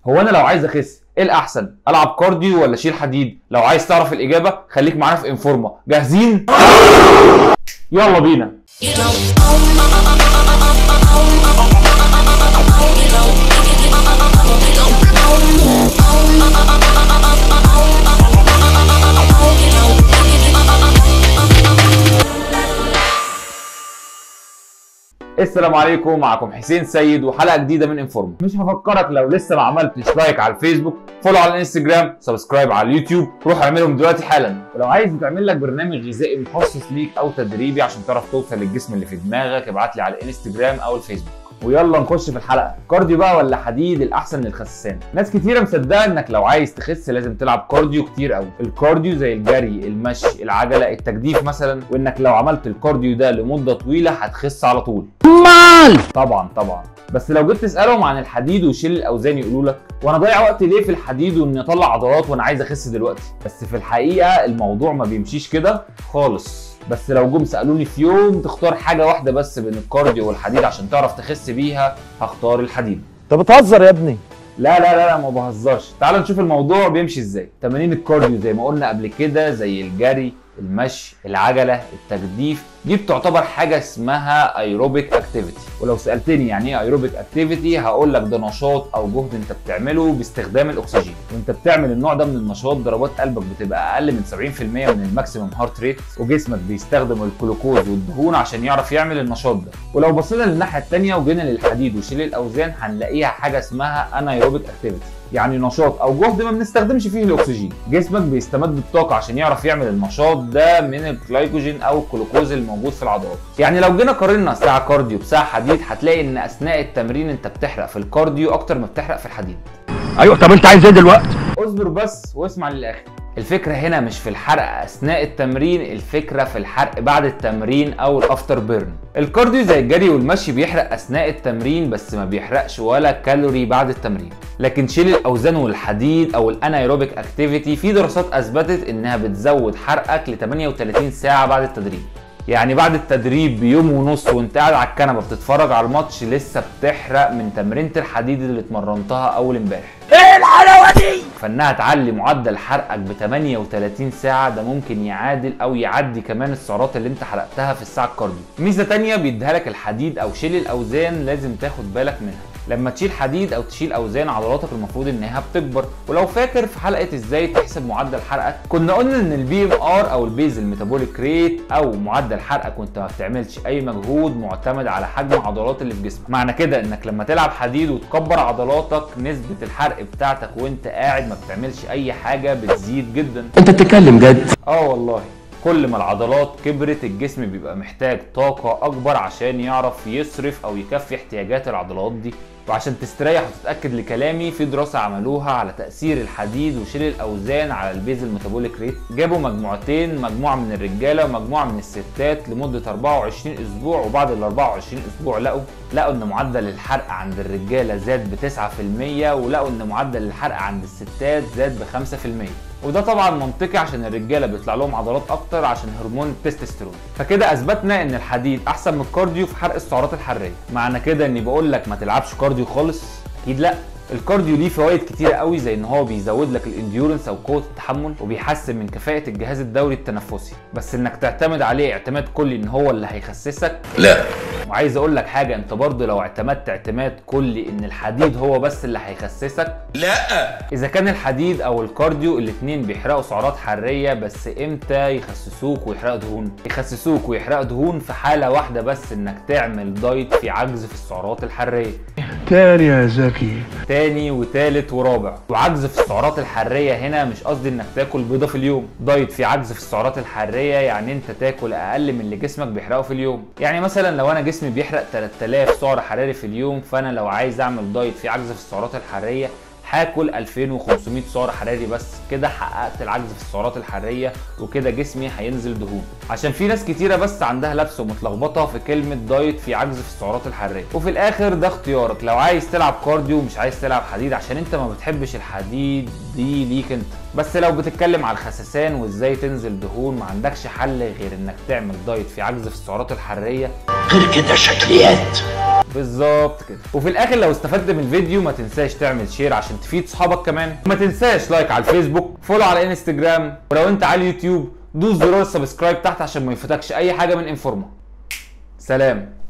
هو انا لو عايز اخس ايه الاحسن العب كارديو ولا اشيل حديد لو عايز تعرف الاجابه خليك معانا في انفورما جاهزين يلا بينا You know, السلام عليكم معكم حسين سيد وحلقه جديده من انفورما مش هفكرك لو لسه ما عملتش لايك على الفيسبوك فولو على الانستجرام سبسكرايب على اليوتيوب روح اعملهم دلوقتي حالا ولو عايز تعمل لك برنامج غذائي مخصص ليك او تدريبي عشان تعرف توصل للجسم اللي في دماغك ابعت لي على الانستجرام او الفيسبوك ويلا نخش في الحلقه كارديو بقى ولا حديد الاحسن للخسسان ناس كتيره مصدقه انك لو عايز تخس لازم تلعب كارديو كتير قوي الكارديو زي الجري المشي العجله التجديف مثلا وانك لو عملت الكارديو ده لمده طويله هتخس على طول طبعا طبعا بس لو جيت تسالهم عن الحديد وشيل الاوزان يقولوا لك وانا ضايع وقت ليه في الحديد واني اطلع عضلات وانا عايز اخس دلوقتي بس في الحقيقه الموضوع ما بيمشيش كده خالص بس لو جم سالوني في يوم تختار حاجه واحده بس بين الكارديو والحديد عشان تعرف تخس بيها هختار الحديد انت بتهزر يا ابني لا لا لا لا ما بهزرش تعال نشوف الموضوع بيمشي ازاي تمارين الكارديو زي ما قلنا قبل كده زي الجري المشي العجله التجديف دي بتعتبر حاجه اسمها ايروبيك اكتيفيتي ولو سالتني يعني ايه ايروبيك اكتيفيتي هقول لك ده نشاط او جهد انت بتعمله باستخدام الاكسجين وانت بتعمل النوع ده من النشاط ضربات قلبك بتبقى اقل من 70% من الماكسيمم هارت ريت وجسمك بيستخدم الجلوكوز والدهون عشان يعرف يعمل النشاط ده ولو بصينا للناحيه الثانيه وجينا للحديد وشيل الاوزان هنلاقيها حاجه اسمها انايروبيك اكتيفيتي يعني نشاط او جهد ما بنستخدمش فيه الاكسجين جسمك بيستمد الطاقه عشان يعرف يعمل النشاط ده من الجلايكوجين او الجلوكوز الموجود في العضلات يعني لو جينا قارنا ساعه كارديو بساعه حديد هتلاقي ان اثناء التمرين انت بتحرق في الكارديو اكتر ما بتحرق في الحديد ايوه طب انت عايز ايه دلوقتي اصبر بس واسمع للاخر الفكرة هنا مش في الحرق أثناء التمرين الفكرة في الحرق بعد التمرين أو الأفتر بيرن الكارديو زي الجري والمشي بيحرق أثناء التمرين بس ما بيحرقش ولا كالوري بعد التمرين لكن شيل الأوزان والحديد أو الأنايروبيك أكتيفيتي في دراسات أثبتت إنها بتزود حرقك ل 38 ساعة بعد التدريب يعني بعد التدريب بيوم ونص وانت قاعد على الكنبه بتتفرج على الماتش لسه بتحرق من تمرينه الحديد اللي اتمرنتها اول امبارح ايه الحلاوه دي فانها تعلي معدل حرقك ب 38 ساعه ده ممكن يعادل او يعدي كمان السعرات اللي انت حرقتها في الساعه الكارديو ميزه تانية بيديها لك الحديد او شيل الاوزان لازم تاخد بالك منها لما تشيل حديد او تشيل اوزان عضلاتك المفروض انها بتكبر ولو فاكر في حلقه ازاي تحسب معدل حرقك كنا قلنا ان البي ام ار او البيزل ميتابوليك ريت او معدل حرقك وانت ما بتعملش اي مجهود معتمد على حجم العضلات اللي في جسمك معنى كده انك لما تلعب حديد وتكبر عضلاتك نسبه الحرق بتاعتك وانت قاعد ما بتعملش اي حاجه بتزيد جدا انت بتتكلم جد اه والله كل ما العضلات كبرت الجسم بيبقى محتاج طاقة أكبر عشان يعرف يصرف أو يكفي احتياجات العضلات دي وعشان تستريح وتتأكد لكلامي في دراسة عملوها على تأثير الحديد وشيل الأوزان على البيزل ميتابوليك ريت جابوا مجموعتين مجموعة من الرجالة ومجموعة من الستات لمدة 24 أسبوع وبعد ال 24 أسبوع لقوا لقوا إن معدل الحرق عند الرجالة زاد ب 9% ولقوا إن معدل الحرق عند الستات زاد ب 5% وده طبعا منطقي عشان الرجاله بيطلع لهم عضلات اكتر عشان هرمون التستوستيرون فكده اثبتنا ان الحديد احسن من الكارديو في حرق السعرات الحراريه معنى كده اني بقول لك ما تلعبش كارديو خالص اكيد لا الكارديو ليه فوائد كتيرة قوي زي ان هو بيزود لك الانديورنس او قوة التحمل وبيحسن من كفاءة الجهاز الدوري التنفسي بس انك تعتمد عليه اعتماد كلي ان هو اللي هيخسسك لا وعايز اقول لك حاجة انت برضه لو اعتمدت اعتماد كلي ان الحديد هو بس اللي هيخسسك لا اذا كان الحديد او الكارديو الاتنين بيحرقوا سعرات حراريه بس امتى يخسسوك ويحرقوا دهون يخسسوك ويحرقوا دهون في حاله واحده بس انك تعمل دايت في عجز في السعرات الحراريه تاني يا زكي تاني وتالت ورابع وعجز في السعرات الحراريه هنا مش قصدي انك تاكل بيضه في اليوم دايت في عجز في السعرات الحراريه يعني انت تاكل اقل من اللي جسمك بيحرقه في اليوم يعني مثلا لو انا جسمي بيحرق 3000 سعر حراري في اليوم فانا لو عايز اعمل دايت في عجز في السعرات الحراريه هاكل 2500 سعر حراري بس كده حققت العجز في السعرات الحراريه وكده جسمي هينزل دهون عشان في ناس كتيره بس عندها لبس ومتلخبطه في كلمه دايت في عجز في السعرات الحراريه وفي الاخر ده اختيارك لو عايز تلعب كارديو مش عايز تلعب حديد عشان انت ما بتحبش الحديد دي ليك انت بس لو بتتكلم على الخسسان وازاي تنزل دهون ما عندكش حل غير انك تعمل دايت في عجز في السعرات الحراريه غير كده شكليات بالظبط كده وفي الاخر لو استفدت من الفيديو ما تنساش تعمل شير عشان تفيد صحابك كمان وما تنساش لايك على الفيسبوك فولو على انستجرام ولو انت على اليوتيوب دوس زرار السبسكرايب تحت عشان ما يفوتكش اي حاجه من انفورما سلام